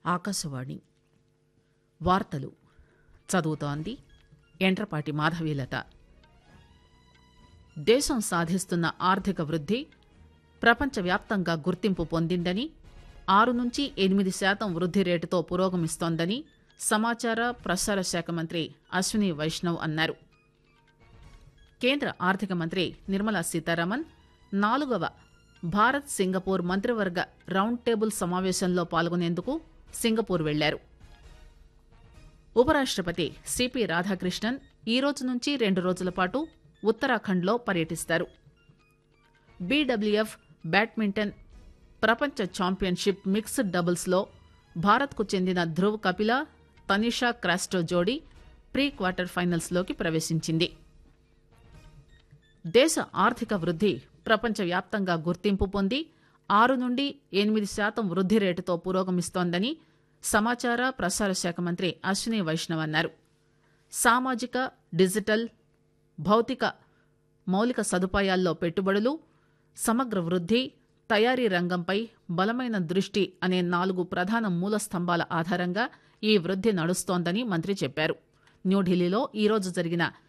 ఆకాశవాణి వార్తలు చదువుతోంది ఎంట్రపాటి మాధవీలత దేశం సాధిస్తున్న ఆర్థిక వృద్ది ప్రపంచవ్యాప్తంగా గుర్తింపు పొందిందని ఆరు నుంచి ఎనిమిది శాతం వృద్ది రేటుతో పురోగమిస్తోందని సమాచార ప్రసార శాఖ మంత్రి అశ్విని వైష్ణవ్ అన్నారు కేంద్ర ఆర్థిక మంత్రి నిర్మలా సీతారామన్ నాలుగవ భారత్ సింగపూర్ మంత్రివర్గ రౌండ్ టేబుల్ సమావేశంలో పాల్గొనేందుకు సింగపూర్ వెళ్లారు ఉపరాష్టపతి సిపి రాధాకృష్ణన్ ఈ రోజు నుంచి రెండు రోజుల పాటు ఉత్తరాఖండ్లో పర్యటిస్తారు బీడబ్ల్యూఎఫ్ బ్యాడ్మింటన్ ప్రపంచ ఛాంపియన్షిప్ మిక్స్డ్ డబుల్స్లో భారత్కు చెందిన ధ్రువ్ కపిల తనిషా క్రాస్టో జోడీ ప్రీ క్వార్టర్ ఫైనల్స్లోకి ప్రవేశించింది దేశ ఆర్థిక వృద్ది ప్రపంచవ్యాప్తంగా గుర్తింపు పొంది ఆరు నుండి ఎనిమిది శాతం వృద్ది రేటుతో పురోగమిస్తోందని సమాచార ప్రసార శాఖ మంత్రి అశ్విని వైష్ణవ్ అన్నారు సామాజిక డిజిటల్ భౌతిక మౌలిక సదుపాయాల్లో పెట్టుబడులు సమగ్ర వృద్ది తయారీ రంగంపై బలమైన దృష్టి అనే నాలుగు ప్రధాన మూల స్తంభాల ఆధారంగా ఈ వృద్ది నడుస్తోందని మంత్రి చెప్పారు న్యూఢిల్లీలో ఈరోజు జరిగిన